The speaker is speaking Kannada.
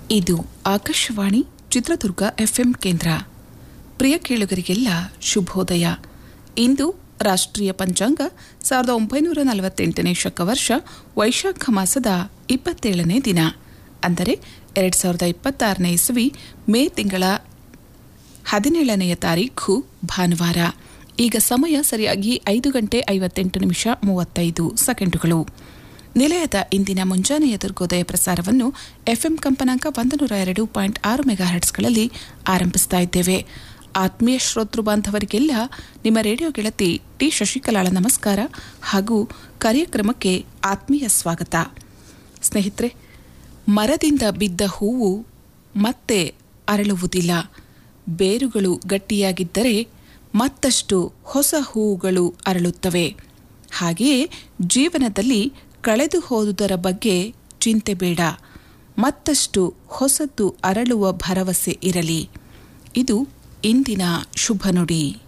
ಇದು ಆಕಾಶವಾಣಿ ಚಿತ್ರದುರ್ಗ ಎಫ್ಎಂ ಕೇಂದ್ರ ಪ್ರಿಯ ಕೇಳುಗರಿಗೆಲ್ಲ ಶುಭೋದಯ ಇಂದು ರಾಷ್ಟ್ರೀಯ ಪಂಚಾಂಗ ಸಾವಿರದ ಒಂಬೈನೂರ ನಲವತ್ತೆಂಟನೇ ಶಕವರ್ಷ ವೈಶಾಖ ಮಾಸದ ಇಪ್ಪತ್ತೇಳನೇ ದಿನ ಅಂದರೆ ಎರಡು ಸಾವಿರದ ಇಪ್ಪತ್ತಾರನೇ ಇಸವಿ ಮೇ ತಿಂಗಳ ಹದಿನೇಳನೆಯ ತಾರೀಖು ಭಾನುವಾರ ಈಗ ಸಮಯ ಸರಿಯಾಗಿ ಐದು ಗಂಟೆ ಐವತ್ತೆಂಟು ನಿಮಿಷ ಮೂವತ್ತೈದು ಸೆಕೆಂಡುಗಳು ನಿಲಯದ ಇಂದಿನ ಮುಂಜಾನೆಯ ದುರ್ಗೋದಯ ಪ್ರಸಾರವನ್ನು ಎಫ್ಎಂ ಕಂಪನಾಂಕ ಒಂದು ನೂರ ಎರಡು ಪಾಯಿಂಟ್ ಆರು ಮೆಗಾಹರ್ಟ್ಸ್ಗಳಲ್ಲಿ ಆರಂಭಿಸ್ತಾ ಇದ್ದೇವೆ ಆತ್ಮೀಯ ಶ್ರೋತೃ ಬಾಂಧವರಿಗೆಲ್ಲ ನಿಮ್ಮ ರೇಡಿಯೋ ಗೆಳತಿ ಟಿ ಶಶಿಕಲಾಳ ನಮಸ್ಕಾರ ಹಾಗೂ ಕಾರ್ಯಕ್ರಮಕ್ಕೆ ಆತ್ಮೀಯ ಸ್ವಾಗತ ಸ್ನೇಹಿತರೆ ಮರದಿಂದ ಬಿದ್ದ ಹೂವು ಮತ್ತೆ ಅರಳುವುದಿಲ್ಲ ಬೇರುಗಳು ಗಟ್ಟಿಯಾಗಿದ್ದರೆ ಮತ್ತಷ್ಟು ಹೊಸ ಹೂವುಗಳು ಅರಳುತ್ತವೆ ಹಾಗೆಯೇ ಜೀವನದಲ್ಲಿ ಕಳೆದು ಹೋದುದರ ಬಗ್ಗೆ ಚಿಂತೆ ಬೇಡ ಮತ್ತಷ್ಟು ಹೊಸತು ಅರಳುವ ಭರವಸೆ ಇರಲಿ ಇದು ಇಂದಿನ ಶುಭ ನುಡಿ